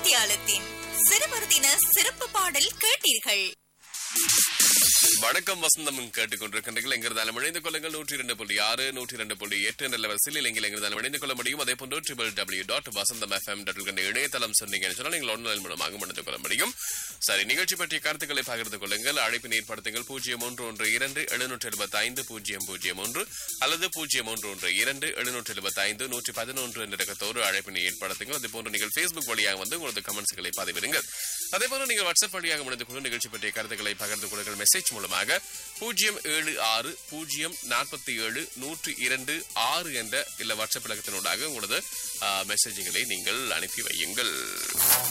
மணித்தியாலத்தின் சிறுவர் தின சிறப்பு பாடல் கேட்டீர்கள் வணக்கம் வசந்தம் கேட்டுக்கொண்டிருக்கின்றீர்கள் எங்கிருந்தாலும் இணைந்து கொள்ளுங்கள் நூற்றி இரண்டு புள்ளி ஆறு நூற்றி இரண்டு புள்ளி எட்டு என்ற லெவல்ஸில் இலங்கையில் எங்கிருந்தாலும் இணைந்து கொள்ள முடியும் அதே போன்று triple W dot Vasantham FM dot என்ற இணையதளம் சொன்னீங்கன்னு சொன்னால் நீங்கள் ஆன்லைன் மூலமாக இணைந்து கொள்ள முடியும் சரி நிகழ்ச்சி பற்றிய கருத்துக்களை பகிர்ந்து கொள்ளுங்கள் அழைப்பினை ஏற்படுத்துங்கள் பூஜ்ஜியம் ஒன்று ஒன்று இரண்டு எழுநூற்றி எழுபத்தி ஐந்து பூஜ்ஜியம் பூஜ்ஜியம் ஒன்று அல்லது பூஜ்ஜியம் ஒன்று ஒன்று இரண்டு எழுநூற்றி எழுபத்தி ஐந்து நூற்றி பதினொன்று என்ற இலக்கத்தோடு அழைப்பினை ஏற்படுத்துங்கள் அதே போன்று நீங்கள் ஃபேஸ்புக் வழியாக வந்து உங்களது கமெண்ட்ஸ்களை பதிவிடுங்கள் அதே போன்று நீங்கள் வாட்ஸ்அப் வழியாக முடிந்து கொண்டு நிகழ்ச்சி பற்றிய கருத்துக்களை பகிர்ந்து கொள்ளுங்கள் மெசேஜ் மூலமாக பூஜ்ஜியம் ஏழு ஆறு பூஜ்ஜியம் நாற்பத்தி ஏழு நூற்றி இரண்டு ஆறு என்ற இல்ல வாட்ஸ்அப் இலக்கத்தினூடாக உங்களது மெசேஜ்களை நீங்கள் அனுப்பி வையுங்கள்